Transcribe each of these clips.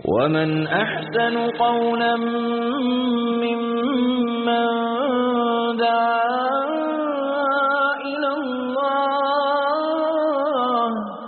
ومن أحسن قولا ممن دعا إلى الله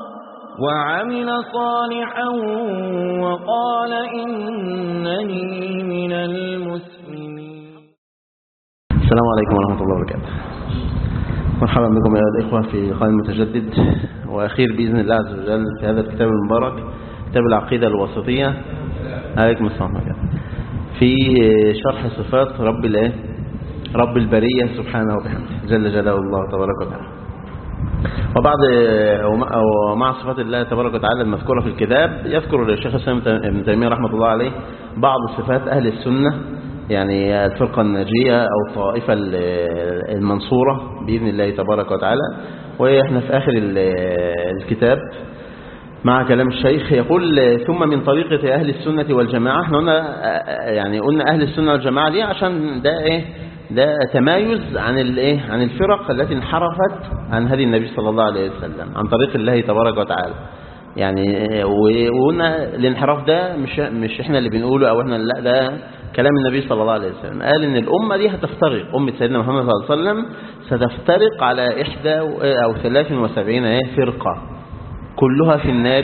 وعمل صالحا وقال إنني من المسلمين السلام عليكم ورحمة الله وبركاته مرحبا بكم أيها الإخوة في قائم المتجدد وأخير بإذن الله عز وجل في هذا الكتاب المبارك كتاب العقيدة الوسطية عليكم السلام عليكم في شرح صفات رب الايه رب البرية سبحانه وبحمده جل جلاله الله تبارك وتعالى وبعد ومع صفات الله تبارك وتعالى المذكورة في الكتاب يذكر الشيخ الإسلام ابن تيمية رحمة الله عليه بعض صفات أهل السنة يعني الفرقة الناجية أو الطائفة المنصورة بإذن الله تبارك وتعالى وإحنا في آخر الكتاب مع كلام الشيخ يقول ثم من طريقة أهل السنة والجماعة احنا قلنا يعني قلنا أهل السنة والجماعة ليه عشان ده إيه ده تمايز عن الايه عن الفرق التي انحرفت عن هدي النبي صلى الله عليه وسلم عن طريق الله تبارك وتعالى يعني وقلنا الانحراف ده مش مش احنا اللي بنقوله او احنا لا ده كلام النبي صلى الله عليه وسلم قال ان الامه دي هتفترق امه سيدنا محمد صلى الله عليه وسلم ستفترق على احدى او 73 ايه فرقه كلها في النار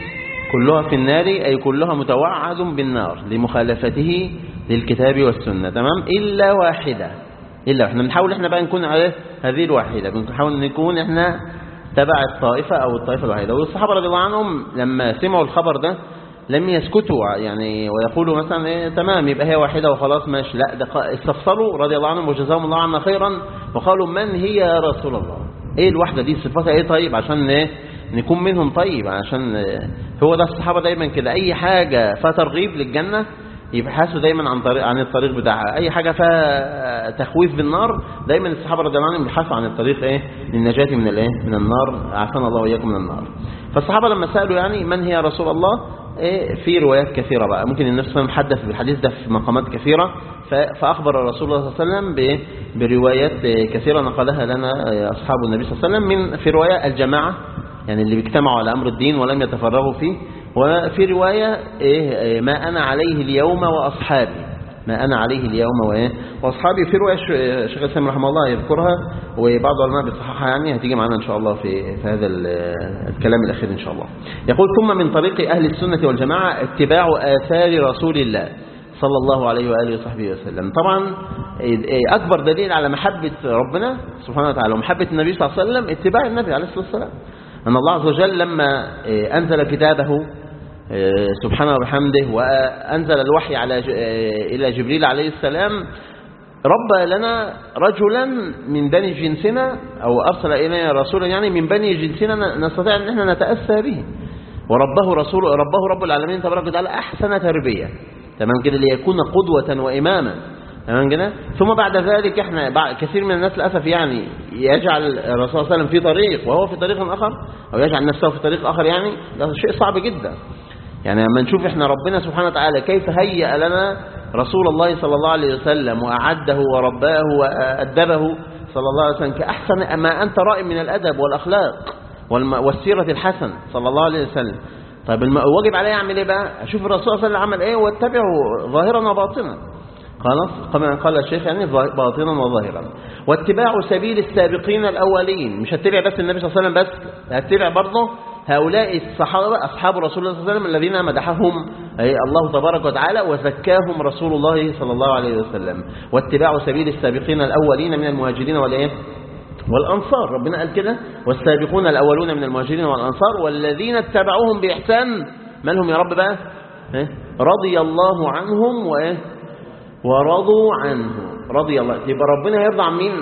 كلها في النار أي كلها متوعد بالنار لمخالفته للكتاب والسنة تمام إلا واحدة إلا احنا بنحاول احنا بقى نكون على هذه الواحدة بنحاول نكون احنا تبع الطائفة أو الطائفة الواحدة والصحابة رضي الله عنهم لما سمعوا الخبر ده لم يسكتوا يعني ويقولوا مثلا ايه تمام يبقى هي واحدة وخلاص ماشي لا ده استفسروا رضي الله عنهم وجزاهم الله عنا خيرا وقالوا من هي يا رسول الله ايه الواحدة دي صفاتها ايه طيب عشان ايه نكون منهم طيب عشان هو ده الصحابة دايما كده أي حاجة فيها ترغيب للجنة يبحثوا دايما عن طريق عن الطريق بتاعها أي حاجة فيها تخويف بالنار دايما الصحابة رضي الله عنهم بيبحثوا عن الطريق إيه للنجاة من الإيه من النار عافانا الله وإياكم من النار فالصحابة لما سألوا يعني من هي رسول الله إيه في روايات كثيرة بقى ممكن النبي صلى الله عليه وسلم حدث بالحديث ده في مقامات كثيرة فأخبر رسول الله صلى الله عليه وسلم بروايات كثيرة نقلها لنا أصحاب النبي صلى الله عليه وسلم من في رواية الجماعة يعني اللي بيجتمعوا على أمر الدين ولم يتفرغوا فيه وفي رواية إيه ما أنا عليه اليوم وأصحابي ما أنا عليه اليوم وإيه وأصحابي في رواية شيخ الإسلام رحمه الله يذكرها وبعض العلماء بيصححها يعني هتيجي معنا إن شاء الله في, في هذا الكلام الأخير إن شاء الله يقول ثم من طريق أهل السنة والجماعة اتباع آثار رسول الله صلى الله عليه وآله وصحبه وسلم طبعا أكبر دليل على محبة ربنا سبحانه وتعالى ومحبة النبي صلى الله عليه وسلم اتباع النبي عليه الصلاة والسلام أن الله عز وجل لما أنزل كتابه سبحانه وبحمده وأنزل الوحي على إلى جبريل عليه السلام رب لنا رجلا من بني جنسنا أو أرسل إلينا رسولا يعني من بني جنسنا نستطيع أن احنا نتأسى به وربه رسول ربه رب العالمين تبارك وتعالى أحسن تربية تمام كده ليكون قدوة وإماما تمام كده ثم بعد ذلك احنا بعد كثير من الناس للاسف يعني يجعل الرسول صلى الله عليه وسلم في طريق وهو في طريق اخر او يجعل نفسه في طريق اخر يعني ده شيء صعب جدا يعني لما نشوف احنا ربنا سبحانه وتعالى كيف هيأ لنا رسول الله صلى الله عليه وسلم وأعده ورباه وأدبه صلى الله عليه وسلم كأحسن ما أنت رائم من الأدب والأخلاق والسيرة الحسن صلى الله عليه وسلم طيب الواجب عليه يعمل ايه بقى اشوف الرسول صلى الله عليه وسلم عمل ايه واتبعه ظاهرا وباطنا خلاص كما قال الشيخ يعني باطنا وظاهرا واتباع سبيل السابقين الأولين مش هتبع بس النبي صلى الله عليه وسلم بس هتبع برضه هؤلاء الصحابة أصحاب رسول الله صلى الله عليه وسلم الذين مدحهم الله تبارك وتعالى وزكاهم رسول الله صلى الله عليه وسلم واتباع سبيل السابقين الأولين من المهاجرين والإيه والأنصار ربنا قال كده والسابقون الأولون من المهاجرين والأنصار والذين اتبعوهم بإحسان من هم يا رب بقى رضي الله عنهم وإيه ورضوا عنه رضي الله يبقى ربنا يرضى عن مين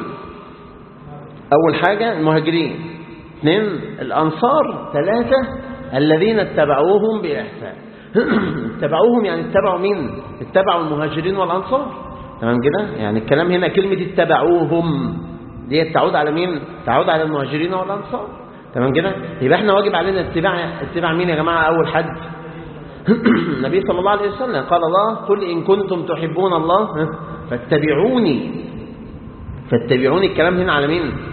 أول حاجة المهاجرين اثنين الأنصار ثلاثة الذين اتبعوهم بإحسان اتبعوهم يعني اتبعوا مين اتبعوا المهاجرين والأنصار تمام كده يعني الكلام هنا كلمة اتبعوهم دي تعود على مين تعود على المهاجرين والأنصار تمام كده يبقى احنا واجب علينا اتباع اتباع مين يا جماعة أول حد النبي صلى الله عليه وسلم قال الله قل إن كنتم تحبون الله فاتبعوني فاتبعوني الكلام هنا على مين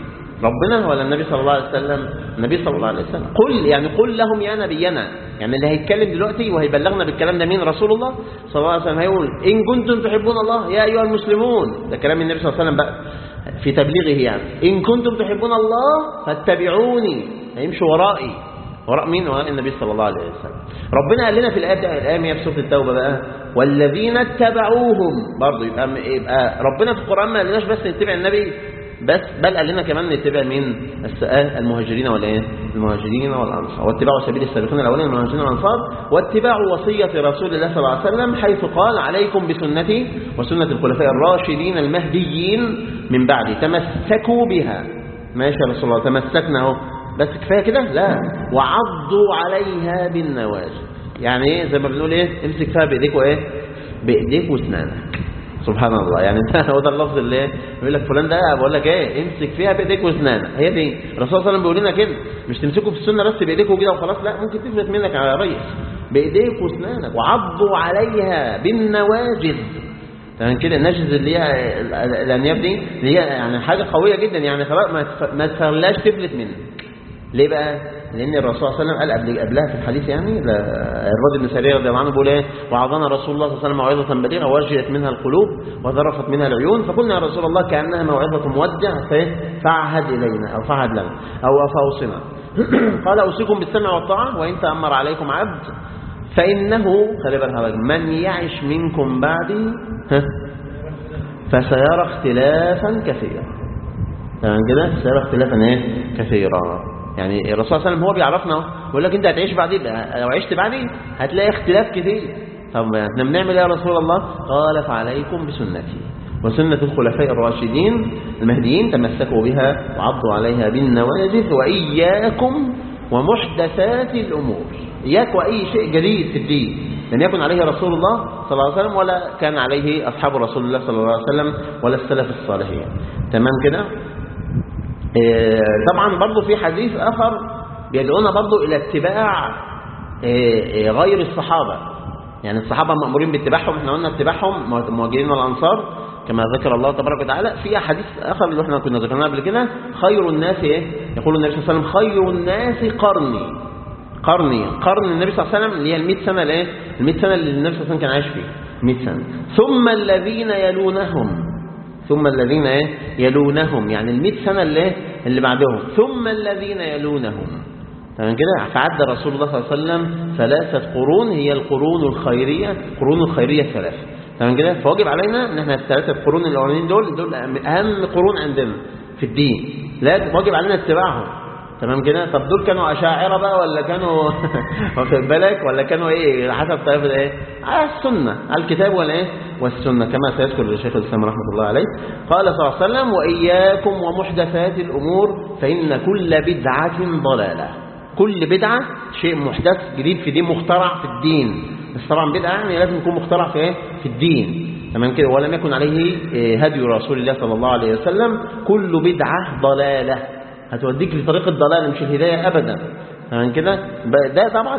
ربنا ولا النبي صلى الله عليه وسلم النبي صلى الله عليه وسلم قل يعني قل لهم يا نبينا يعني اللي هيتكلم دلوقتي وهيبلغنا بالكلام ده مين رسول الله صلى الله عليه وسلم هيقول إن كنتم تحبون الله يا أيها المسلمون ده كلام النبي صلى الله عليه وسلم بقى في تبليغه يعني إن كنتم تحبون الله فاتبعوني هيمشوا ورائي وراء مين وراء النبي صلى الله عليه وسلم ربنا قال لنا في الآية الآية في سورة التوبة بقى والذين اتبعوهم برضه يبقى, يبقى ربنا في القرآن ما قالناش بس نتبع النبي بس بل قال لنا كمان نتبع مين المهاجرين والايه المهاجرين والانصار واتباع سبيل السابقين الاولين المهاجرين والانصار واتباع وصيه رسول الله صلى الله عليه وسلم حيث قال عليكم بسنتي وسنه الخلفاء الراشدين المهديين من بعدي تمسكوا بها ماشي يا رسول الله تمسكنا اهو بس كفايه كده لا وعضوا عليها بالنواجذ يعني ايه زي ما بنقول ايه امسك فيها بايديك وايه بايديك واسنانك سبحان الله يعني هو ده اللفظ اللي ايه يقول لك فلان ده بقول لك ايه امسك فيها بايديك واسنانك هي دي الرسول صلى الله عليه وسلم بيقول لنا كده مش تمسكوا في السنه بس بايديك وكده وخلاص لا ممكن تفلت منك يا ريس بايديك واسنانك وعضوا عليها بالنواجذ تمام كده النجز اللي هي الانياب دي اللي هي يعني حاجه قويه جدا يعني خلاص ما تخليهاش تفلت منك ليه بقى لان الرسول صلى الله عليه وسلم قال قبل قبلها في الحديث يعني الرجل بن سريه رضي الله عنه بيقول ايه وعظنا رسول الله صلى الله عليه وسلم موعظه بليغه وجلت منها القلوب وذرفت منها العيون فقلنا يا رسول الله كانها موعظه مودع فاعهد الينا او فاعهد لنا او فاوصنا قال اوصيكم بالسمع والطاعه وان تامر عليكم عبد فانه خلي بالك من يعش منكم بعدي فسيرى اختلافا كثيرا تمام كده سيرى اختلافا ايه كثيرا يعني الرسول صلى الله عليه وسلم هو بيعرفنا يقول لك انت هتعيش بعدين لو عشت بعدين هتلاقي اختلاف كثير طب احنا بنعمل ايه يا رسول الله قال فعليكم بسنتي وسنة الخلفاء الراشدين المهديين تمسكوا بها وعضوا عليها بالنواجذ وإياكم ومحدثات الأمور إياك وأي شيء جديد في الدين لم يكن عليه رسول الله صلى الله عليه وسلم ولا كان عليه أصحاب رسول الله صلى الله عليه وسلم ولا السلف الصالحين تمام كده طبعا برضو في حديث آخر بيدعونا برضو إلى اتباع غير الصحابة يعني الصحابة مأمورين باتباعهم احنا قلنا اتباعهم المهاجرين والأنصار كما ذكر الله تبارك وتعالى في حديث آخر اللي احنا كنا ذكرناه قبل كده خير الناس ايه يقول النبي صلى الله عليه وسلم خير الناس قرني قرني قرن النبي صلى الله عليه وسلم اللي هي ال 100 سنة الايه ال 100 سنة اللي النبي صلى الله عليه وسلم كان عايش فيها 100 سنة ثم الذين يلونهم ثم الذين ايه يلونهم يعني ال سنة اللي اللي بعدهم ثم الذين يلونهم تمام كده فعد رسول الله صلى الله عليه وسلم ثلاثة قرون هي القرون الخيرية القرون الخيرية الثلاثة تمام كده فواجب علينا ان احنا الثلاثة قرون الاولانيين دول دول اهم قرون عندنا في الدين لا واجب علينا اتباعهم تمام كده طب دول كانوا اشاعره بقى ولا كانوا واخد بالك ولا كانوا ايه حسب طائفه ايه على السنه على الكتاب ولا ايه والسنه كما سيذكر الشيخ الاسلام رحمه الله عليه قال صلى الله عليه وسلم واياكم ومحدثات الامور فان كل بدعه ضلاله كل بدعه شيء محدث جديد في دين مخترع في الدين بس طبعا بدعه يعني لازم يكون مخترع في ايه في الدين تمام كده ولم يكن عليه هدي رسول الله صلى الله عليه وسلم كل بدعه ضلاله هتوديك لطريق الضلال مش الهداية أبدا تمام كده ده طبعا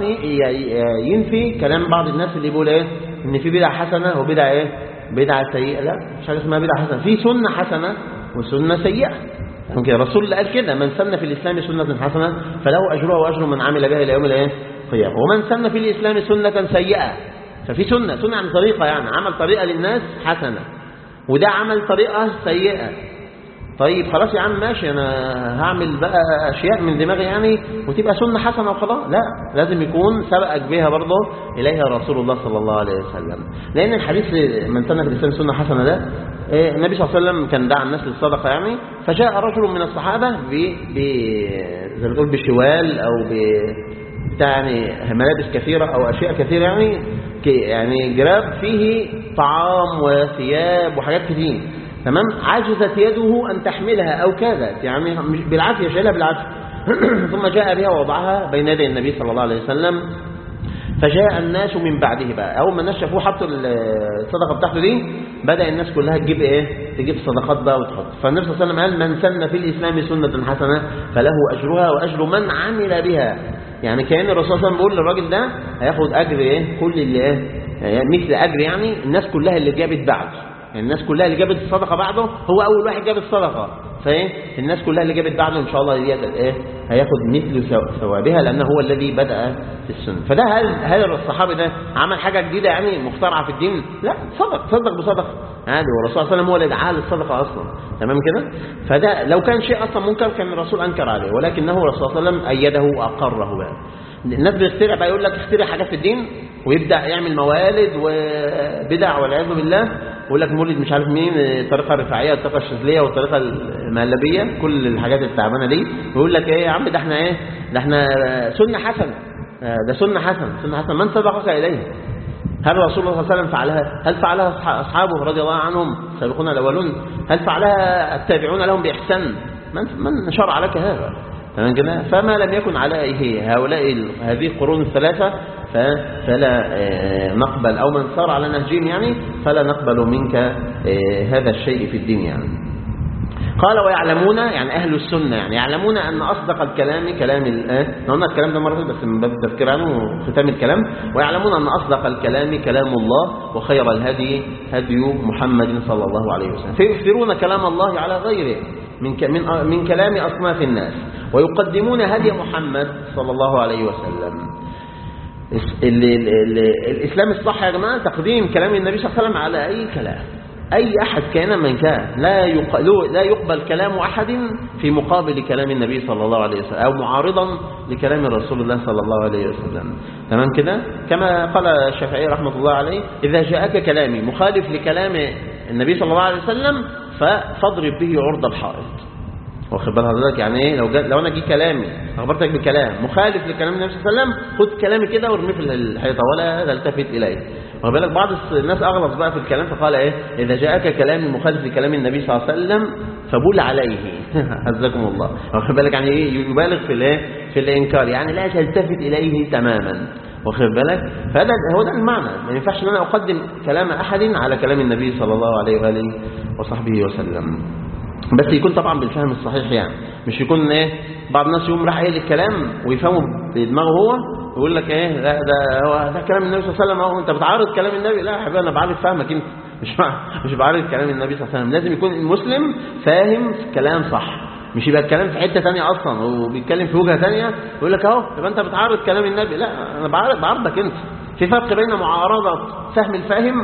ينفي كلام بعض الناس اللي بيقول ايه ان في بدعة حسنة وبدعة ايه بدعة سيئة لا مش حاجة اسمها بدعة حسنة في سنة حسنة وسنة سيئة تمام كده الرسول اللي قال كده من سن في الإسلام سنة حسنة فله أجرها وأجر من عمل بها إلى يوم الايه القيامة ومن سن في الإسلام سنة سيئة ففي سنة سنة عن طريقة يعني عمل طريقة للناس حسنة وده عمل طريقة سيئة طيب خلاص يا عم ماشي انا هعمل بقى اشياء من دماغي يعني وتبقى سنه حسنه وخلاص لا لازم يكون سبقك بها برضه اليها رسول الله صلى الله عليه وسلم لان الحديث من سنه في الاسلام سنه حسنه ده النبي صلى الله عليه وسلم كان دعا الناس للصدقه يعني فجاء رجل من الصحابه ب ب زي ما تقول بشوال او ب بتاع يعني ملابس كثيره او اشياء كثيره يعني يعني جراب فيه طعام وثياب وحاجات كتير تمام عجزت يده أن تحملها أو كادت يعني مش بالعافية شايلها بالعافية ثم جاء بها ووضعها بين يدي النبي صلى الله عليه وسلم فجاء الناس من بعده بقى أول ما الناس شافوه حطوا الصدقة بتاعته دي بدأ الناس كلها تجيب إيه تجيب صدقات بقى وتحط فالنبي صلى الله عليه وسلم قال من سن في الإسلام سنة حسنة فله أجرها وأجر من عمل بها يعني كأن الرسول صلى الله عليه وسلم بيقول للراجل ده هياخد أجر إيه كل اللي إيه يعني مثل أجر يعني الناس كلها اللي جابت بعده يعني الناس كلها اللي جابت الصدقة بعده هو أول واحد جاب الصدقة فايه الناس كلها اللي جابت بعده ان شاء الله دي ايه هياخد مثل ثو- ثوابها لانه هو الذي بدا في السنه فده هل هل الصحابي ده عمل حاجه جديده يعني مخترعه في الدين لا صدق صدق بصدق عادي والرسول صلى الله عليه وسلم هو اللي دعاه للصدقه اصلا تمام كده فده لو كان شيء اصلا منكر كان الرسول انكر عليه ولكنه الرسول صلى الله عليه وسلم ايده واقره بقى الناس بيخترع بقى يقول لك اخترع حاجات في الدين ويبدا يعمل موالد وبدع والعياذ بالله ويقول لك مولد مش عارف مين الطريقه الرفاعيه والطريقه الشاذليه والطريقه المهلبيه كل الحاجات التعبانه دي ويقول لك ايه يا عم ده احنا ايه ده احنا سنه حسنه آه، ده سنه حسنه سنه حسنه من سبقك اليه هل رسول الله صلى الله عليه وسلم فعلها هل فعلها أصح- أصحابه رضي الله عنهم السابقون الأولون هل فعلها التابعون لهم بإحسان من, من شرع لك هذا تمام كده فما لم يكن عليه هؤلاء ال- هذه القرون الثلاثة ف- فلا آه، نقبل أو من صار على نهجهم يعني فلا نقبل منك آه، هذا الشيء في الدين يعني قال ويعلمون يعني أهل السنة يعني يعلمون أن أصدق الكلام كلام الآن قلنا الكلام ده مرة فاتت بس من باب التذكير عنه وختام الكلام ويعلمون أن أصدق الكلام كلام الله وخير الهدي هدي محمد صلى الله عليه وسلم فيؤثرون كلام الله على غيره من ك- من من كلام أصناف الناس ويقدمون هدي محمد صلى الله عليه وسلم ال- ال- ال- الإسلام الصح يا جماعة تقديم كلام النبي صلى الله عليه وسلم على أي كلام أي أحد كان من كان لا يق- لا يقبل كلام أحد في مقابل كلام النبي صلى الله عليه وسلم أو معارضا لكلام رسول الله صلى الله عليه وسلم تمام كده كما قال الشافعي رحمة الله عليه إذا جاءك كلامي مخالف لكلام النبي صلى الله عليه وسلم ف- فاضرب به عرض الحائط واخد بال حضرتك يعني ايه لو جا لو انا جه كلامي اخبرتك بكلام مخالف لكلام النبي صلى الله عليه وسلم خد كلامي كده وارميه في الحيطه ولا تلتفت اليه واخد بالك بعض الناس اغلط بقى في الكلام فقال ايه اذا جاءك كلام مخالف لكلام النبي صلى الله عليه وسلم فبول عليه عزكم الله واخد بالك يعني ايه يبالغ في الايه في الانكار يعني لا تلتفت اليه تماما واخد بالك فهذا هو ده المعنى ما ينفعش ان انا اقدم كلام احد على كلام النبي صلى الله عليه واله وصحبه وسلم بس يكون طبعا بالفهم الصحيح يعني مش يكون ايه بعض الناس يقوم راح قايل الكلام ويفهمه بدماغه هو ويقول لك ايه لا ده هو ده كلام النبي صلى الله عليه وسلم اهو انت بتعارض كلام النبي لا يا حبيبي انا بعرف فهمك انت مش بع- مش بعرض كلام النبي صلى الله عليه وسلم لازم يكون المسلم فاهم كلام صح مش يبقى الكلام في حته ثانيه اصلا وبيتكلم في وجهه ثانيه يقول لك اهو يبقى انت بتعارض كلام النبي لا انا بعارض بعارضك انت في فرق بين معارضه فهم الفاهم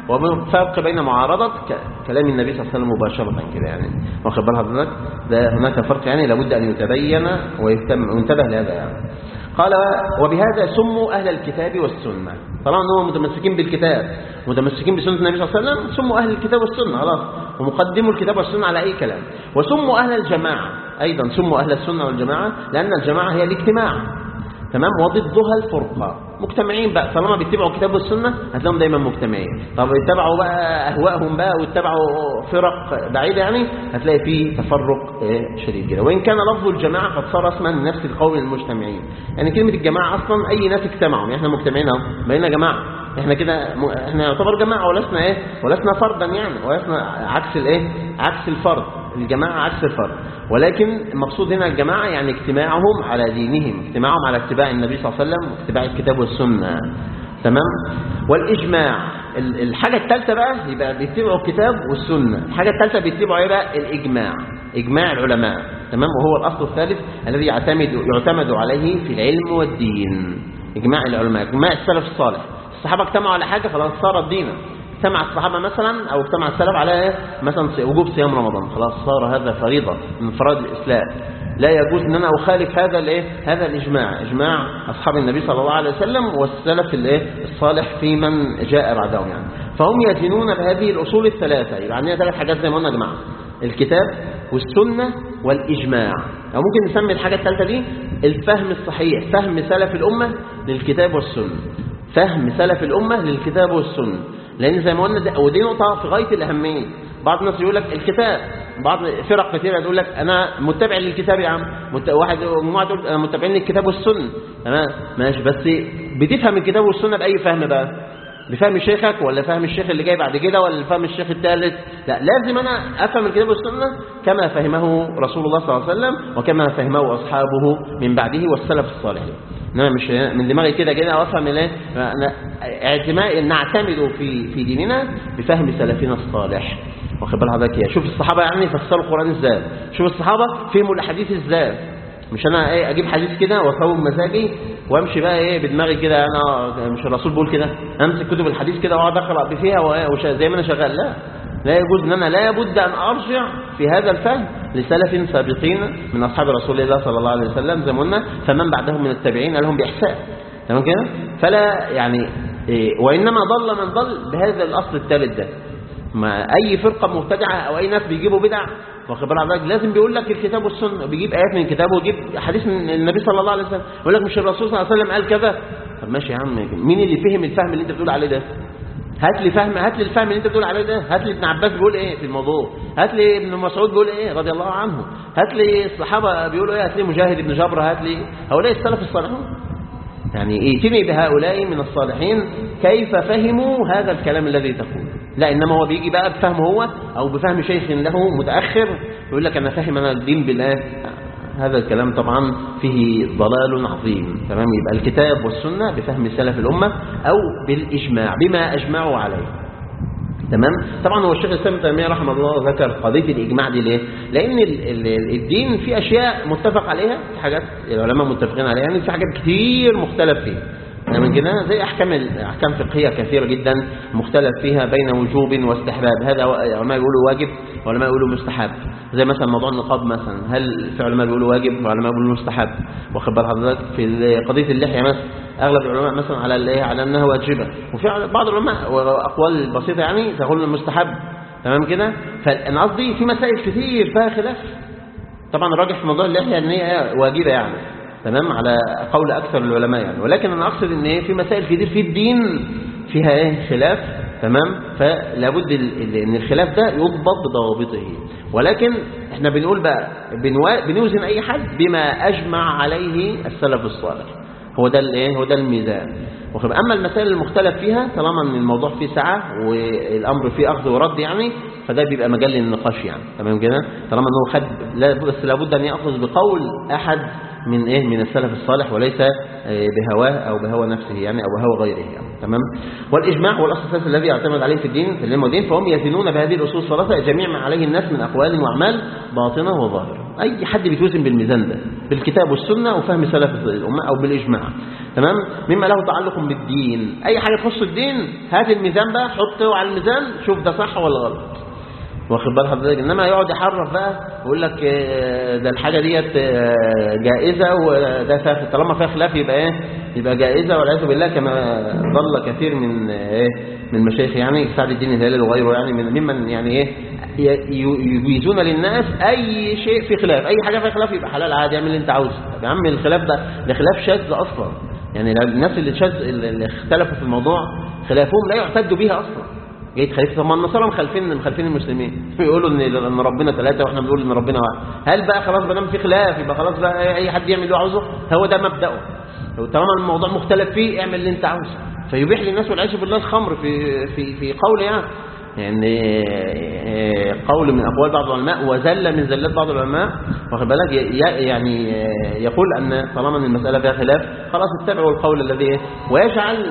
وفرق بين معارضة ك- كلام النبي صلى الله عليه وسلم مباشرة كده يعني واخد بال حضرتك ده هناك فرق يعني لابد أن يتبين ويهتم وينتبه لهذا يعني قال وبهذا سموا أهل الكتاب والسنة طالما أنهم متمسكين بالكتاب متمسكين بسنة النبي صلى الله عليه وسلم سموا أهل الكتاب والسنة خلاص ومقدموا الكتاب والسنة على أي كلام وسموا أهل الجماعة أيضا سموا أهل السنة والجماعة لأن الجماعة هي الاجتماع تمام وضدها الفرقة مجتمعين بقى طالما بيتبعوا الكتاب والسنة هتلاقيهم دايما مجتمعين طب اتبعوا بقى أهواءهم بقى واتبعوا فرق بعيدة يعني هتلاقي فيه تفرق آه، شديد كده وإن كان لفظ الجماعة قد صار اسما لنفس القوم المجتمعين يعني كلمة الجماعة أصلا أي ناس اجتمعوا يعني احنا مجتمعين اهو بقينا جماعة احنا كده م... احنا يعتبر جماعة ولسنا ايه ولسنا فردا يعني ولسنا عكس الايه عكس الفرد الجماعة عكس الفرد ولكن المقصود هنا الجماعة يعني اجتماعهم على دينهم اجتماعهم على اتباع النبي صلى الله عليه وسلم واتباع الكتاب والسنة تمام والإجماع ال- الحاجة الثالثة بقى يبقى بيتبعوا الكتاب والسنة الحاجة الثالثة بيتبعوا ايه بقى الإجماع إجماع العلماء تمام وهو الأصل الثالث الذي يعتمد يعتمد عليه في العلم والدين إجماع العلماء إجماع السلف الصالح الصحابة اجتمعوا على حاجة خلاص صارت دينا اجتمع الصحابة مثلا أو اجتمع السلف على إيه؟ مثلا وجوب صيام رمضان خلاص صار هذا فريضة من فرائض الإسلام لا يجوز ان انا اخالف هذا الايه هذا الاجماع اجماع اصحاب النبي صلى الله عليه وسلم والسلف الايه الصالح في من جاء بعدهم يعني فهم يدينون بهذه الاصول الثلاثه يبقى عندنا ثلاث حاجات زي ما قلنا يا جماعه الكتاب والسنه والاجماع او ممكن نسمي الحاجه الثالثه دي الفهم الصحيح فهم سلف الامه للكتاب والسنه فهم سلف الامه للكتاب والسنه لان زي ما قلنا ده ودي نقطه في غايه الاهميه بعض الناس يقول لك الكتاب بعض فرق كثيره تقول لك انا متبع للكتاب يا عم مت... واحد مجموعه تقول انا متابعين للكتاب والسنه تمام ماشي بس بتفهم الكتاب والسنه باي فهم بقى بفهم شيخك ولا فهم الشيخ اللي جاي بعد كده ولا فهم الشيخ الثالث لا لازم انا افهم الكتاب والسنه كما فهمه رسول الله صلى الله عليه وسلم وكما فهمه اصحابه من بعده والسلف الصالح انما مش من دماغي كده كده افهم الايه اعتماد نعتمد في في ديننا بفهم سلفنا الصالح واخد بال حضرتك ايه شوف الصحابه يعني فسروا القران ازاي شوف الصحابه فهموا الاحاديث ازاي مش انا ايه اجيب حديث كده وافهم مزاجي وامشي بقى ايه بدماغي كده انا مش الرسول بيقول كده امسك كتب الحديث كده واقعد اقرا فيها وش- زي ما انا شغال لا لا يجوز ان انا لا بد ان ارجع في هذا الفهم لسلف سابقين من اصحاب رسول الله صلى الله عليه وسلم زي ما قلنا فمن بعدهم من التابعين لهم باحسان تمام كده فلا يعني إيه وانما ضل من ضل بهذا الاصل الثالث ده ما اي فرقه مبتدعه او اي ناس بيجيبوا بدع واخد بال حضرتك لازم بيقول لك الكتاب والسنه بيجيب ايات من الكتاب ويجيب حديث من النبي صلى الله عليه وسلم يقول لك مش الرسول صلى الله عليه وسلم قال كذا طب ماشي يا عم مين اللي فهم الفهم اللي انت بتقول عليه ده هات لي فهم هات لي الفهم اللي انت بتقول عليه ده هات لي ابن عباس بيقول ايه في الموضوع هات لي ابن مسعود بيقول ايه رضي الله عنه هات لي الصحابه بيقولوا ايه هات لي مجاهد بن جبر هات لي هؤلاء السلف الصالحون يعني ائتني بهؤلاء من الصالحين كيف فهموا هذا الكلام الذي تقول لا انما هو بيجي بقى بفهمه هو او بفهم شيخ له متاخر يقول لك انا فاهم انا الدين بالله هذا الكلام طبعا فيه ضلال عظيم تمام يبقى الكتاب والسنه بفهم سلف الامه او بالاجماع بما اجمعوا عليه تمام طبعا هو الشيخ الاسلام ابن تيميه رحمه الله ذكر قضيه الاجماع دي ليه لان ال- ال- الدين في اشياء متفق عليها في حاجات العلماء متفقين عليها يعني في حاجات كتير مختلف فيها من كده زي احكام ال- احكام فقهيه كثيره جدا مختلف فيها بين وجوب واستحباب هذا علماء يقولوا واجب وعلماء يقولوا مستحب زي مثلا موضوع النقاب مثلا هل في علماء بيقولوا واجب وعلماء بيقولوا مستحب واخد بال حضرتك في ال- قضيه اللحيه مثلا اغلب العلماء مثلا على الايه على انها واجبه وفي بعض العلماء واقوال بسيطه يعني تقول مستحب تمام كده فانا قصدي في مسائل كتير فيها خلاف طبعا الراجح في موضوع اللحيه ان هي واجبه يعني تمام على قول اكثر العلماء يعني ولكن انا اقصد ان إيه، في مسائل كتير في الدين فيها ايه خلاف تمام فلا بد ال- ال- ان الخلاف ده يضبط بضوابطه ولكن احنا بنقول بقى بنوا- بنوزن اي حد بما اجمع عليه السلف الصالح هو ده الايه هو ده الميزان واخد بالك؟ اما المسائل المختلف فيها طالما ان الموضوع فيه سعه والامر فيه اخذ ورد يعني فده بيبقى مجال للنقاش يعني تمام كده طالما انه خد لا بس لابد ان ياخذ بقول احد من ايه من السلف الصالح وليس آه، بهواه او بهوى نفسه يعني او بهوى غيره يعني تمام والاجماع هو الاصل الاساسي الذي يعتمد عليه في الدين في العلم والدين فهم يزنون بهذه الاصول الثلاثه جميع ما عليه الناس من اقوال واعمال باطنه وظاهره اي حد بيتوزن بالميزان ده بالكتاب والسنه وفهم سلف الامه او بالاجماع تمام مما له تعلق بالدين اي حاجه تخص الدين هات الميزان بقى حطه على الميزان شوف ده صح ولا غلط واخد بال حضرتك انما يقعد يحرف بقى ويقول لك آه، ده الحاجه ديت آه، جائزه وده فيها طالما فيها خلاف يبقى ايه يبقى جائزه والعياذ بالله كما ضل كثير من آه، ايه من المشايخ يعني سعد الدين الهلالي وغيره يعني من ممن يعني ايه ي- ي- يجيزون للناس اي شيء في خلاف اي حاجه فيها خلاف يبقى حلال عادي اعمل اللي انت عاوزه طب يا عم الخلاف ده ده خلاف شاذ اصلا يعني الناس اللي شاذ اللي اختلفوا في الموضوع خلافهم لا يعتد بها اصلا جاي تخالف طب ما النصارى مخالفين مخالفين المسلمين بيقولوا ان ان ربنا ثلاثه واحنا بنقول ان ربنا واحد هل بقى خلاص ما دام في خلاف يبقى خلاص بقى اي حد يعمل اللي هو عاوزه هو ده مبداه لو طالما الموضوع مختلف فيه اعمل اللي انت عاوزه فيبيح للناس والعياذ بالله الخمر في في في قول يعني يعني آه، قول من اقوال بعض العلماء وزل من زلات بعض العلماء واخد بالك ي- ي- يعني آه، يقول ان طالما ان المساله فيها خلاف خلاص اتبعوا القول الذي إيه؟ ويجعل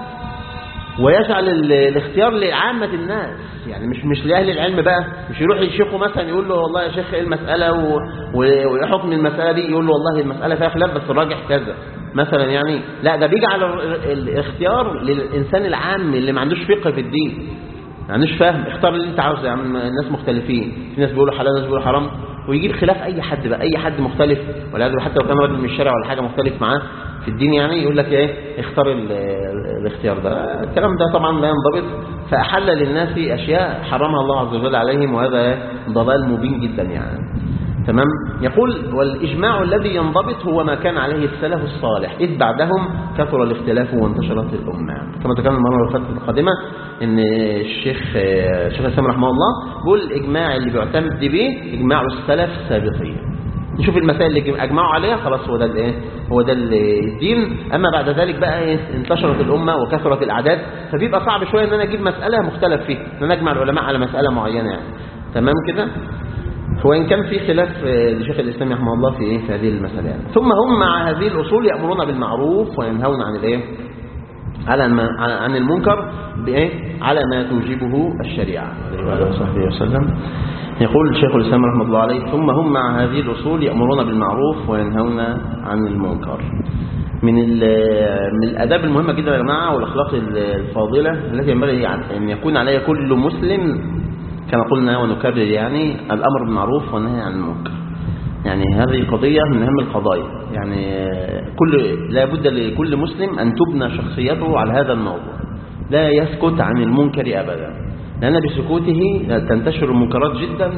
ويجعل ال- الاختيار لعامة الناس يعني مش مش لأهل العلم بقى مش يروح لشيخه مثلا يقول له والله يا شيخ ايه المسألة و- و- ويحكم المسألة دي يقول له والله المسألة فيها خلاف بس الراجح كذا مثلا يعني لا ده بيجعل ال- الاختيار للإنسان العام اللي ما عندوش فقه في الدين ما عندوش فاهم اختار اللي انت عاوزه يا عم الناس مختلفين في ناس بيقولوا حلال ناس بيقولوا حرام ويجيب خلاف اي حد بقى اي حد مختلف ولا حتى لو كان راجل من الشارع ولا حاجه مختلف معاه في الدين يعني يقول لك ايه اختار ال- ال- الاختيار ده الكلام ده طبعا لا ينضبط فاحل للناس اشياء حرمها الله عز وجل عليهم وهذا ضلال مبين جدا يعني تمام يقول والإجماع الذي ينضبط هو ما كان عليه السلف الصالح إذ بعدهم كثر الاختلاف وانتشرت الأمة كما ذكرنا المرة اللي فاتت القادمة إن الشيخ الشيخ الإسلام رحمه الله بيقول الإجماع اللي بيعتمد به إجماع السلف السابقين نشوف المسائل اللي اجمعوا عليها خلاص هو ده الايه هو ده الدين اما بعد ذلك بقى ايه انتشرت الامه وكثرت الاعداد فبيبقى صعب شويه ان انا اجيب مساله مختلف فيها ان انا اجمع العلماء على مساله معينه يعني تمام كده وإن كان في خلاف آه، لشيخ الإسلام رحمه الله في إيه في هذه المسألة يعني. ثم هم مع هذه الأصول يأمرون بالمعروف وينهون عن الإيه على ما عن المنكر بايه على ما توجبه الشريعه عليه وصحبه وسلم يقول شيخ الاسلام رحمه الله عليه ثم هم مع هذه الاصول يامرون بالمعروف وينهون عن المنكر من من الاداب المهمه جدا يا جماعه والاخلاق الفاضله التي ينبغي ان يكون عليها كل مسلم كما قلنا ونكرر يعني الامر بالمعروف والنهي عن المنكر يعني هذه قضية من أهم القضايا يعني كل لا بد لكل مسلم أن تبنى شخصيته على هذا الموضوع لا يسكت عن المنكر أبدا لأن بسكوته تنتشر المنكرات جدا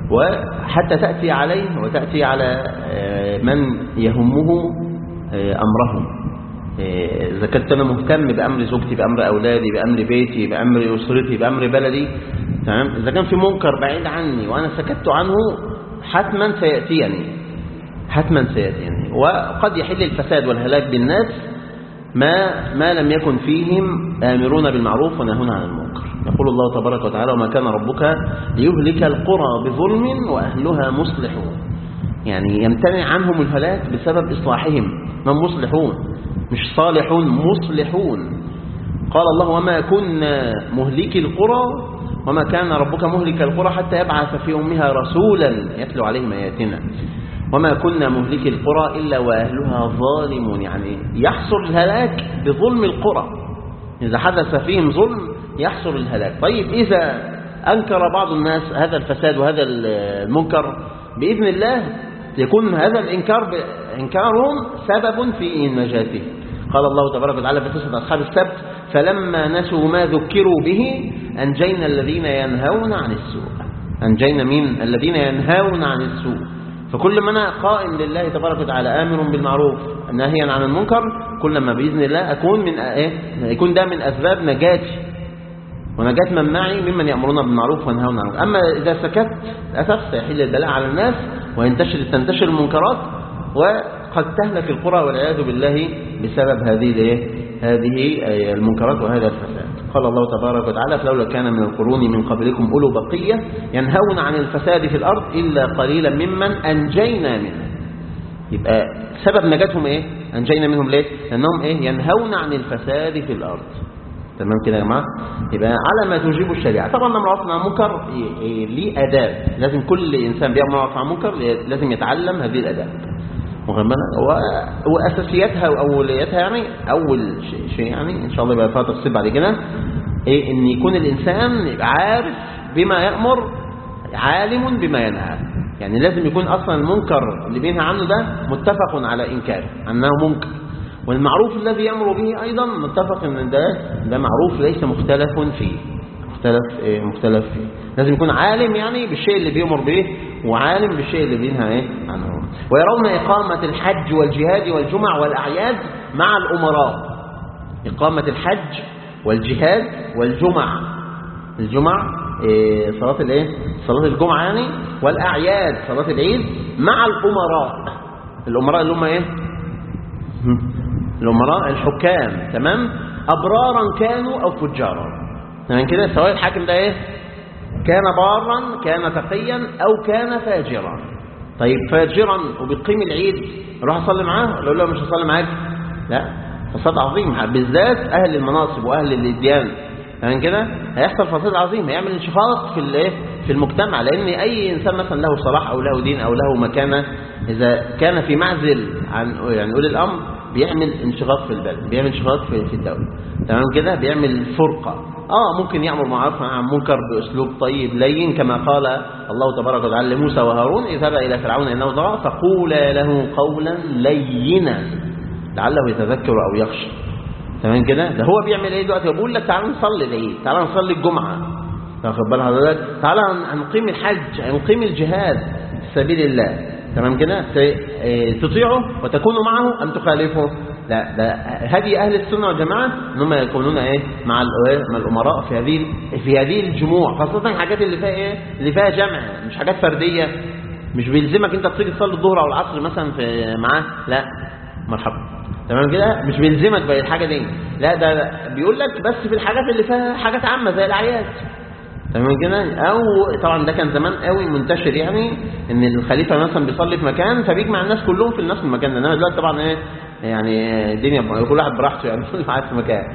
وحتى تأتي عليه وتأتي على من يهمه أمرهم إذا كنت أنا مهتم بأمر زوجتي بأمر أولادي بأمر بيتي بأمر أسرتي بأمر بلدي تمام إذا كان في منكر بعيد عني وأنا سكت عنه حتما سيأتيني حتما سيأتيني وقد يحل الفساد والهلاك بالناس ما ما لم يكن فيهم آمرون بالمعروف ونهون عن المنكر يقول الله تبارك وتعالى وما كان ربك ليهلك القرى بظلم وأهلها مصلحون يعني يمتنع عنهم الهلاك بسبب إصلاحهم من مصلحون مش صالحون مصلحون قال الله وما كنا مهلك القرى وما كان ربك مهلك القرى حتى يبعث في أمها رسولا يتلو عليهم آياتنا وما كنا مهلك القرى إلا وأهلها ظالمون يعني يحصل الهلاك بظلم القرى إذا حدث فيهم ظلم يحصل الهلاك طيب إذا أنكر بعض الناس هذا الفساد وهذا المنكر بإذن الله يكون هذا الإنكار إنكارهم سبب في نجاته قال الله تبارك وتعالى في قصة أصحاب السبت فلما نسوا ما ذكروا به أنجينا الذين ينهون عن السوء أنجينا من الذين ينهون عن السوء فكل ما أنا قائم لله تبارك وتعالى آمر بالمعروف ناهيا عن المنكر كلما بإذن الله أكون من إيه يكون ده من أسباب نجاتي ونجاة من معي ممن يأمرون بالمعروف وينهون عن المنكر أما إذا سكت للأسف سيحل البلاء على الناس وينتشر تنتشر المنكرات وقد تهلك القرى والعياذ بالله بسبب هذه الايه هذه المنكرات وهذا الفساد قال الله تبارك وتعالى فلولا كان من القرون من قبلكم أولو بقية ينهون عن الفساد في الأرض إلا قليلا ممن أنجينا منه يبقى سبب نجاتهم إيه أنجينا منهم ليه لأنهم إيه ينهون عن الفساد في الأرض تمام كده يا جماعه يبقى على ما توجبه الشريعه طبعا لما عرفنا عن منكر ليه اداب لازم كل انسان بيامر عن منكر لازم يتعلم هذه الاداب واساسياتها واولياتها يعني اول شيء يعني ان شاء الله يبقى فيها تفصيل بعد كده ايه ان يكون الانسان يبقى عارف بما يامر عالم بما ينهى يعني لازم يكون اصلا المنكر اللي بينهى عنه ده متفق على انكاره انه منكر والمعروف الذي يأمر به أيضا متفق أن ده ده معروف ليس مختلف فيه مختلف إيه مختلف فيه لازم يكون عالم يعني بالشيء اللي بيأمر به وعالم بالشيء اللي بينهى إيه عنه ويرون إقامة الحج والجهاد والجمع والأعياد مع الأمراء إقامة الحج والجهاد والجمع الجمع إيه صلاة الايه صلاة الجمعة يعني والأعياد صلاة العيد مع الأمراء الأمراء اللي هم ايه الأمراء الحكام تمام أبرارا كانوا أو فجارا تمام كده سواء الحاكم ده إيه كان بارا كان تقيا أو كان فاجرا طيب فاجرا وبيقيم العيد روح أصلي معاه ولا لا مش هصلي معاك لا فساد عظيم بالذات أهل المناصب وأهل الديان تمام كده هيحصل فساد عظيم هيعمل انشقاق في الايه في المجتمع لان اي انسان مثلا له صلاح او له دين او له مكانه اذا كان في معزل عن يعني اولي الامر بيعمل انشقاق في البلد بيعمل انشقاق في في الدوله تمام كده بيعمل فرقه اه ممكن يامر معروف عن منكر باسلوب طيب لين كما قال الله تبارك وتعالى لموسى وهارون اذهبا الى فرعون انه طغى فقولا له قولا لينا لعله يتذكر او يخشى تمام كده ده هو بيعمل ايه دلوقتي بيقول لك تعالى نصلي العيد تعالى نصلي الجمعه واخد بال حضرتك تعالى هنقيم الحج هنقيم الجهاد في سبيل الله تمام كده تطيعه وتكونوا معه ام تخالفه لا ده هدي اهل السنه والجماعه ان هم يكونون ايه مع مع الامراء في هذه في هذه الجموع خاصه الحاجات اللي فيها ايه اللي فيها جمع مش حاجات فرديه مش بيلزمك انت تصلي تصلي الظهر او العصر مثلا في معاه لا مرحبا تمام كده مش بيلزمك بقى الحاجه دي لا ده بيقول لك بس في الحاجات اللي فيها حاجات عامه زي الاعياد تمام كده او طبعا ده كان زمان قوي منتشر يعني ان الخليفه مثلا بيصلي في مكان فبيجمع الناس كلهم في نفس المكان ده انما دلوقتي طبعا ايه يعني الدنيا كل واحد براحته يعني كل واحد في مكان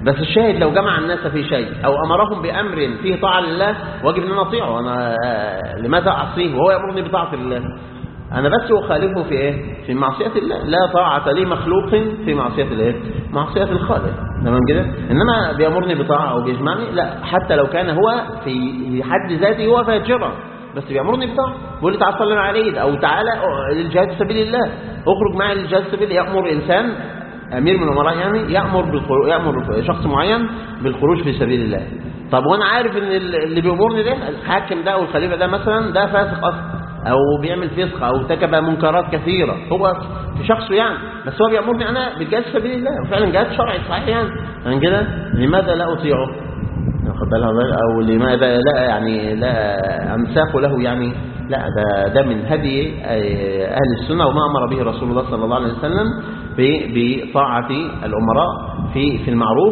بس الشاهد لو جمع الناس في شيء أو أمرهم بأمر فيه طاعة لله واجب أن أنا أطيعه أنا آه، لماذا أعصيه وهو يأمرني بطاعة الله أنا بس أخالفه في إيه؟ في معصية الله لا طاعة لمخلوق في معصية الإيه؟ معصية الخالق تمام كده إنما بيأمرني بطاعة أو بيجمعني لا حتى لو كان هو في في حد ذاته هو فاجرا بس بيأمرني بطاعة بيقول لي تعالى صلي على العيد أو تعالى للجهاد في سبيل الله اخرج معي للجهاد في سبيل يأمر إنسان أمير من الأمراء يعني يأمر بالخروج يأمر شخص معين بالخروج في سبيل الله طب وأنا عارف إن اللي بيأمرني ده الحاكم ده أو الخليفة ده مثلا ده فاسق أصلا او بيعمل فسق او ارتكب منكرات كثيره هو في شخصه يعني بس هو بيامرني انا بالجهاد في سبيل الله وفعلا جهاد شرعي صحيح يعني يعني كده لماذا لا اطيعه واخد بالها حضرتك؟ او لماذا لا يعني لا امساك له يعني لا ده ده من هدي اهل السنه وما امر به رسول الله صلى الله عليه وسلم ب- بطاعه الامراء في في المعروف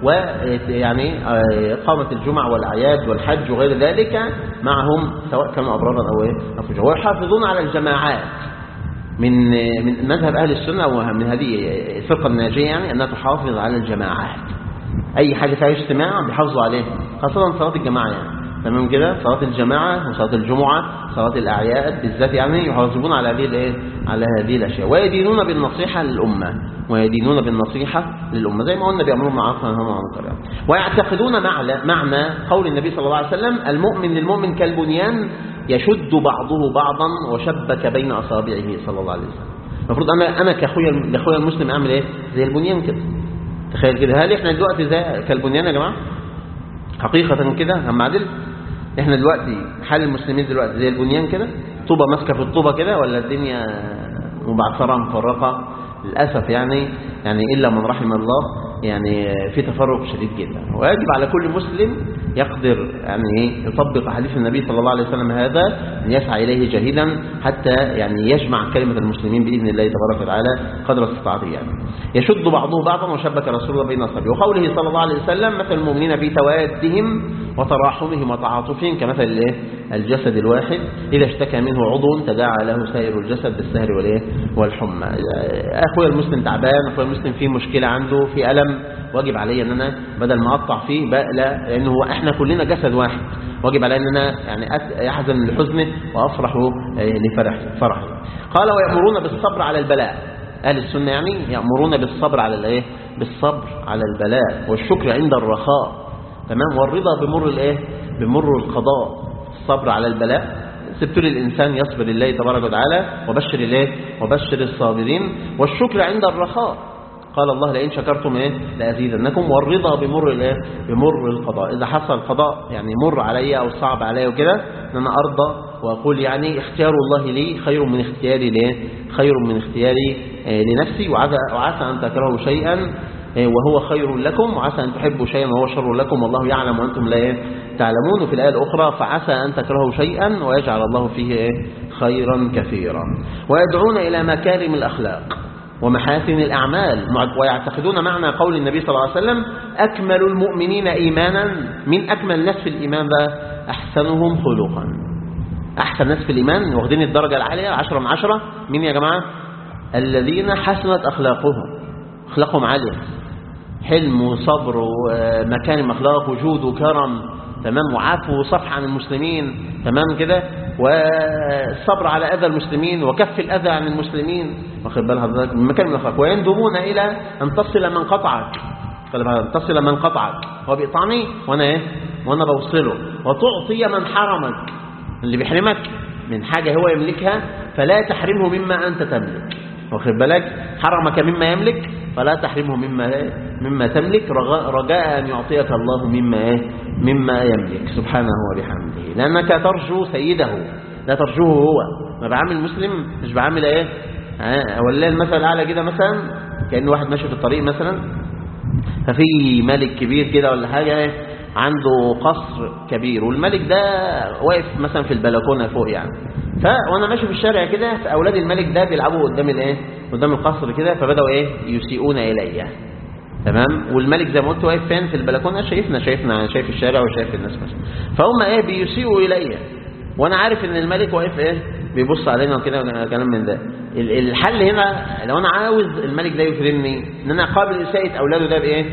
ويعني اقامه الجمع والاعياد والحج وغير ذلك معهم سواء كانوا ابرارا او ايه أو فجار. ويحافظون على الجماعات من من مذهب اهل السنه ومن هذه الفرقه الناجيه يعني انها تحافظ على الجماعات اي حاجه فيها اجتماع بيحافظوا عليها خاصه صلاه الجماعه يعني تمام كده صلاه الجماعه وصلاه الجمعه صلاه الاعياد بالذات يعني يحافظون على هذه الايه على هذه الاشياء ويدينون بالنصيحه للامه ويدينون بالنصيحه للامه زي ما قلنا بيامرون بالمعروف وينهون عن المنكر يعني. ويعتقدون معنى معنى قول النبي صلى الله عليه وسلم المؤمن للمؤمن كالبنيان يشد بعضه بعضا وشبك بين اصابعه صلى الله عليه وسلم المفروض انا انا كاخويا لاخويا المسلم اعمل ايه زي البنيان كده تخيل كده هل احنا دلوقتي زي كالبنيان يا جماعه حقيقه كده هم عادل احنا دلوقتي حال المسلمين دلوقتي زي البنيان كده طوبه ماسكه في الطوبه كده ولا الدنيا مبعثره مفرقه للاسف يعني يعني الا من رحم الله يعني في تفرق شديد جدا ويجب على كل مسلم يقدر يعني يطبق حديث النبي صلى الله عليه وسلم هذا ان يسعى اليه جاهدا حتى يعني يجمع كلمه المسلمين باذن الله تبارك وتعالى قدر استطاعته يعني يشد بعضه بعضا وشبك رسول الله بين اصحابه وقوله صلى الله عليه وسلم مثل المؤمنين في توادهم وتراحمهم وتعاطفهم كمثل الايه الجسد الواحد اذا اشتكى منه عضو تداعى له سائر الجسد بالسهر والايه والحمى اخويا المسلم تعبان اخويا المسلم فيه مشكله عنده في الم واجب علي ان انا بدل ما اقطع فيه بقى لا لانه هو احنا كلنا جسد واحد واجب علي ان انا يعني أس- احزن لحزنه وافرح آه، لفرح فرحه قال ويامرون بالصبر على البلاء اهل السنه يعني يامرون بالصبر على الايه بالصبر على البلاء والشكر عند الرخاء تمام والرضا بمر الايه بمر القضاء الصبر على البلاء سبت للإنسان يصبر لله تبارك وتعالى وبشر الله وبشر الصابرين والشكر عند الرخاء قال الله لئن شكرتم ايه لازيدنكم والرضا بمر الايه بمر القضاء اذا حصل قضاء يعني مر عليا او صعب عليا وكده ان انا ارضى واقول يعني اختيار الله لي خير من اختياري ليه خير من اختياري آه، لنفسي وعسى وعسى ان تكرهوا شيئا آه، وهو خير لكم وعسى ان تحبوا شيئا وهو شر لكم والله يعلم وانتم لا إيه؟ تعلمون وفي الايه الاخرى فعسى ان تكرهوا شيئا ويجعل الله فيه إيه؟ خيرا كثيرا ويدعون الى مكارم الاخلاق ومحاسن الأعمال ويعتقدون معنى قول النبي صلى الله عليه وسلم أكمل المؤمنين إيمانا من أكمل الناس في الإيمان بقى أحسنهم خلقا أحسن ناس في الإيمان واخدين الدرجة العالية عشرة من عشرة مين يا جماعة الذين حسنت أخلاقهم أخلاقهم عالية حلم وصبر ومكارم أخلاق وجود وكرم تمام وعفو وصفح عن المسلمين تمام كده والصبر على أذى المسلمين وكف الأذى عن المسلمين واخد بال حضرتك من مكان من الأخلاق ويندبون إلى أن تصل من قطعك خلي بالك، تصل من قطعك هو بيقطعني وأنا إيه وأنا بوصله وتعطي من حرمك اللي بيحرمك من حاجة هو يملكها فلا تحرمه مما أنت تملك واخد بالك حرمك مما يملك فلا تحرمه مما مما تملك رجاء, رجاء أن يعطيك الله مما إيه؟ مما يملك سبحانه وبحمده لأنك ترجو سيده لا ترجوه هو ما بعمل مسلم مش بعمل ايه ها، ولا المثل الاعلى كده مثلا كأن واحد ماشي في الطريق مثلا ففي ملك كبير كده ولا حاجة إيه؟ عنده قصر كبير والملك ده واقف مثلا في البلكونه فوق يعني ف وانا ماشي في الشارع كده فاولاد الملك ده بيلعبوا قدام الايه قدام القصر كده فبداوا ايه يسيئون الي تمام والملك زي ما قلت واقف فين في البلكونه شايفنا شايفنا شايف الشارع وشايف الناس مثلا فهم ايه بيسيئوا الي وانا عارف ان الملك واقف ايه بيبص علينا وكده كلام من ده ال- الحل هنا لو انا عاوز الملك ده يكرمني ان انا اقابل اساءه اولاده ده بايه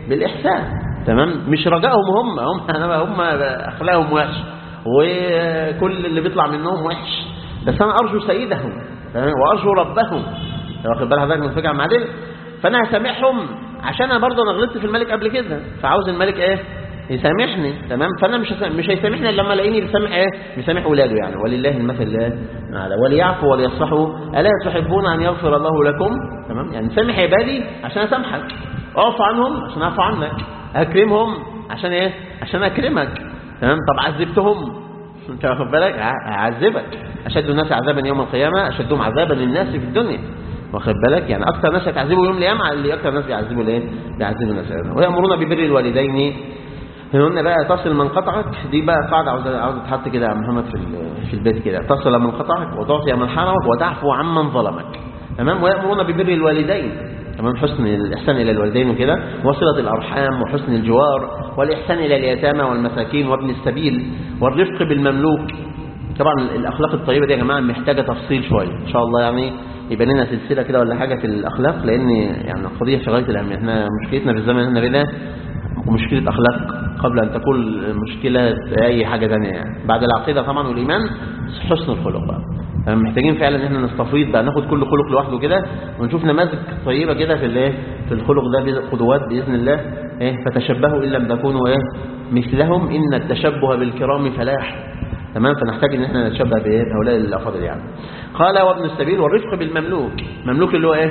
بالاحسان تمام مش رجائهم هم هم هم اخلاقهم وحش وكل اللي بيطلع منهم وحش بس انا ارجو سيدهم تمام وارجو ربهم واخد بال حضرتك من الفكره معدل فانا هسامحهم عشان انا برضه انا غلطت في الملك قبل كده فعاوز الملك ايه يسامحني تمام فانا مش هسامح مش هيسامحني الا لما الاقيني بيسامح ايه بيسامح اولاده يعني ولله المثل الاعلى وليعفوا وليصفحوا الا تحبون ان يغفر الله لكم تمام يعني سامح عبادي عشان اسامحك اعف عنهم عشان اعفو عنك اكرمهم عشان ايه عشان اكرمك تمام طب عذبتهم انت واخد بالك هعذبك اشد الناس عذابا يوم القيامه اشدهم عذابا للناس في الدنيا واخد بالك يعني اكثر ناس هتعذبوا يوم القيامه اللي اكثر ناس بيعذبوا الايه بيعذبوا الناس ويامرون ببر الوالدين قلنا بقى تصل من قطعك دي بقى قاعده عاوزه عاوزه تتحط كده يا عم محمد في في البيت كده تصل من قطعك وتعطي من حرمك وتعفو عمن ظلمك تمام ويامرون ببر الوالدين تمام حسن الإحسان إلى الوالدين وكده وصلة الأرحام وحسن الجوار والإحسان إلى اليتامى والمساكين وابن السبيل والرفق بالمملوك طبعا الأخلاق الطيبة دي يا جماعة محتاجة تفصيل شوية إن شاء الله يعني يبقى لنا سلسلة كده ولا حاجة في الأخلاق لأن يعني القضية في غاية الأهمية احنا مشكلتنا في الزمن اللي احنا فيه مشكلة أخلاق قبل أن تكون مشكلة أي حاجة ثانيه يعني بعد العقيدة طبعا والإيمان حسن الخلق بقى محتاجين فعلا ان احنا نستفيض بقى ناخد كل خلق لوحده كده ونشوف نماذج طيبه كده في الايه في الخلق ده قدوات باذن الله ايه فتشبهوا ان لم تكونوا ايه مثلهم ان التشبه بالكرام فلاح تمام فنحتاج ان احنا نتشبه بهؤلاء الافاضل يعني قال وابن السبيل والرفق بالمملوك مملوك اللي هو ايه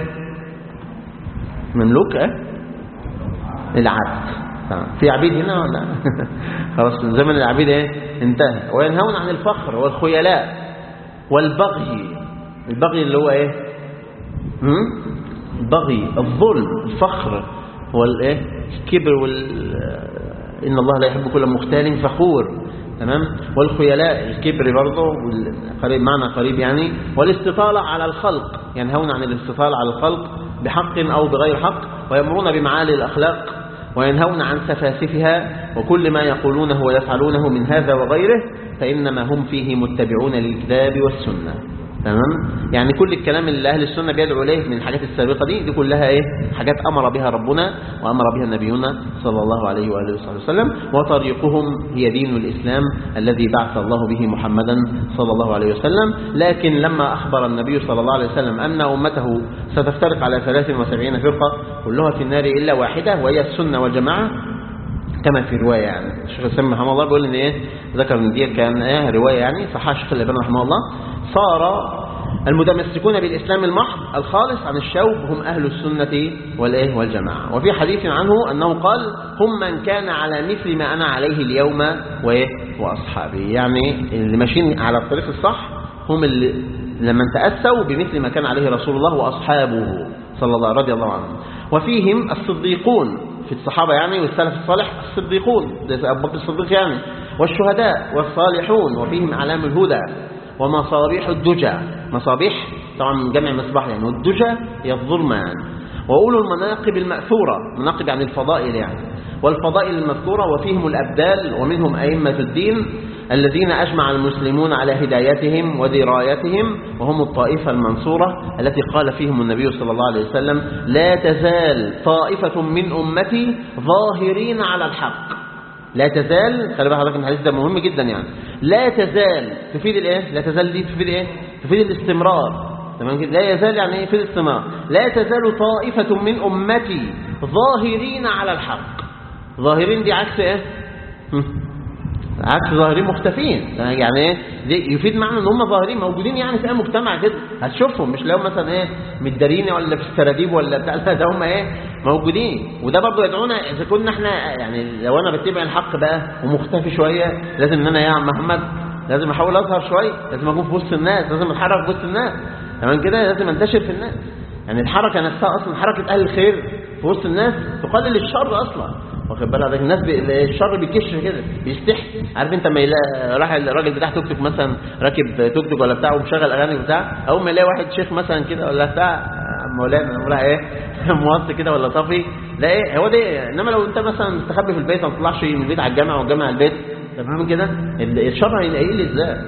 مملوك ايه العبد في عبيد هنا ولا خلاص زمن العبيد ايه انتهى وينهون عن الفخر والخيلاء والبغي البغي اللي هو ايه البغي الظلم الفخر والايه الكبر وال ان الله لا يحب كل مختال فخور تمام والخيلاء الكبر برضه قريب معنى قريب يعني والاستطالة على الخلق ينهون عن الاستطالة على الخلق بحق أو بغير حق ويمرون بمعالي الأخلاق وينهون عن سفاسفها وكل ما يقولونه ويفعلونه من هذا وغيره فإنما هم فيه متبعون للكتاب والسنة تمام يعني كل الكلام اللي أهل السنة بيدعو إليه من الحاجات السابقة دي دي كلها إيه حاجات أمر بها ربنا وأمر بها نبينا صلى الله عليه وآله وصحبه وسلم وطريقهم هي دين الإسلام الذي بعث الله به محمدا صلى الله عليه وسلم لكن لما أخبر النبي صلى الله عليه وسلم أن أمته ستفترق على 73 فرقة كلها في النار إلا واحدة وهي السنة والجماعة كما في رواية يعني الشيخ الإسلام رحمه الله بيقول إن إيه ذكر إن دي كان إيه رواية يعني صححها الشيخ الألباني رحمه الله صار المتمسكون بالإسلام المحض الخالص عن الشوب هم أهل السنة والإيه والجماعة وفي حديث عنه أنه قال هم من كان على مثل ما أنا عليه اليوم وإيه وأصحابي يعني اللي ماشيين على الطريق الصح هم اللي لما تأسوا بمثل ما كان عليه رسول الله وأصحابه صلى الله رضي الله عنه وفيهم الصديقون في الصحابة يعني والسلف الصالح الصديقون زي أبو بكر الصديق يعني والشهداء والصالحون وفيهم أعلام الهدى ومصابيح الدجى مصابيح طبعا من جمع مصباح يعني والدجى هي الظلمة يعني وأولو المناقب المأثورة مناقب يعني الفضائل يعني والفضائل المذكورة وفيهم الأبدال ومنهم أئمة الدين الذين أجمع المسلمون على هدايتهم ودرايتهم وهم الطائفة المنصورة التي قال فيهم النبي صلى الله عليه وسلم لا تزال طائفة من أمتي ظاهرين على الحق لا تزال خلي بالك حضرتك الحديث ده مهم جدا يعني لا تزال تفيد الايه لا تزال دي تفيد ايه تفيد الاستمرار تمام كده لا يزال يعني ايه في الاستمرار لا تزال طائفة من أمتي ظاهرين على الحق ظاهرين دي عكس ايه عكس ظاهرين مختفين يعني ايه دي يفيد معنى ان هم ظاهرين موجودين يعني في اي مجتمع كده هتشوفهم مش لو مثلا ايه متدارين ولا في السراديب ولا بتاع لا ده هم ايه موجودين وده برضه يدعونا اذا كنا احنا يعني لو انا بتبع الحق بقى ومختفي شويه لازم ان انا يا عم محمد لازم احاول اظهر شويه لازم اكون في وسط الناس لازم اتحرك في وسط الناس تمام كده لازم انتشر في الناس يعني الحركه نفسها اصلا حركه اهل الخير في وسط الناس تقلل الشر اصلا واخد بالك الناس بي... الشر بيكش كده بيستحي عارف انت لما يلاقي راح الراجل بتاع توك توك مثلا راكب توك توك ولا بتاع ومشغل اغاني بتاع اول ما يلاقي واحد شيخ مثلا كده ولا بتاع مولانا نقولها ايه موصي كده ولا طافي لا ايه هو ده انما لو انت مثلا مستخبي في البيت ما تطلعش من البيت على الجامع والجامع على البيت تمام كده الشر هينقل ازاي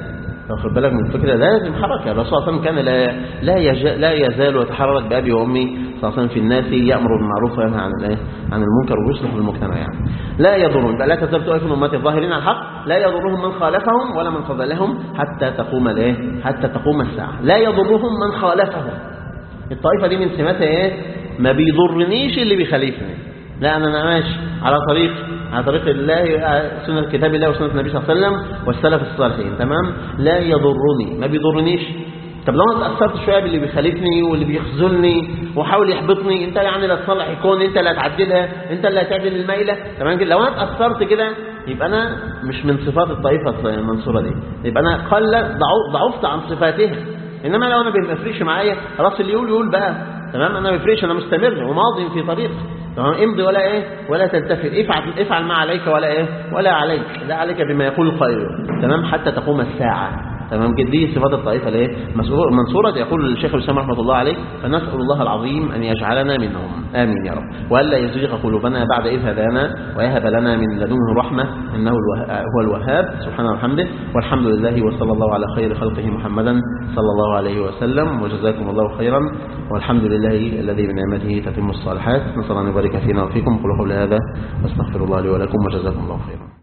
واخد بالك من الفكره لازم حركه الرسول صلى الله عليه وسلم كان لا لا, يج... لا يزال يتحرك بابي وامي صلى الله عليه وسلم في الناس يامر بالمعروف وينهى عن الايه عن المنكر ويصلح المجتمع يعني لا يضرهم لا تزال طائفه من امتي الظاهرين على الحق لا يضرهم من خالفهم ولا من خذلهم حتى تقوم الايه حتى تقوم الساعه لا يضرهم من خالفهم الطائفه دي من سماتها ايه ما بيضرنيش اللي بيخالفني لا انا انا ماشي على طريق على طريق الله سنة كتاب الله وسنة النبي صلى الله عليه وسلم والسلف الصالحين تمام لا يضرني ما بيضرنيش طب لو انا اتاثرت شويه باللي بيخالفني واللي بيخذلني وحاول يحبطني انت يعني اللي هتصلح الكون انت اللي هتعدلها انت اللي هتعدل الميله تمام كده لو انا اتاثرت كده يبقى انا مش من صفات الطائفه المنصوره دي يبقى انا قل ضعفت عن صفاتها انما لو انا ما بيفرقش معايا خلاص اللي يقول يقول بقى تمام انا ما بيفرقش انا مستمر وماضي في طريق تمام امضي ولا ايه ولا تلتفت افعل افعل ما عليك ولا ايه ولا عليك لا عليك بما يقول القائل تمام حتى تقوم الساعه تمام كده دي صفات الطائفه الايه منصوره يقول الشيخ الاسلام رحمه الله عليه فنسال الله العظيم ان يجعلنا منهم امين يا رب والا يزيغ قلوبنا بعد اذ هدانا ويهب لنا من لدنه رحمه انه هو الوهاب سبحانه وبحمده والحمد لله وصلى الله على خير خلقه محمدا صلى الله عليه وسلم وجزاكم الله خيرا والحمد لله الذي بنعمته تتم الصالحات نسال ان يبارك فينا وفيكم قولوا قولي هذا واستغفر الله لي ولكم وجزاكم الله خيرا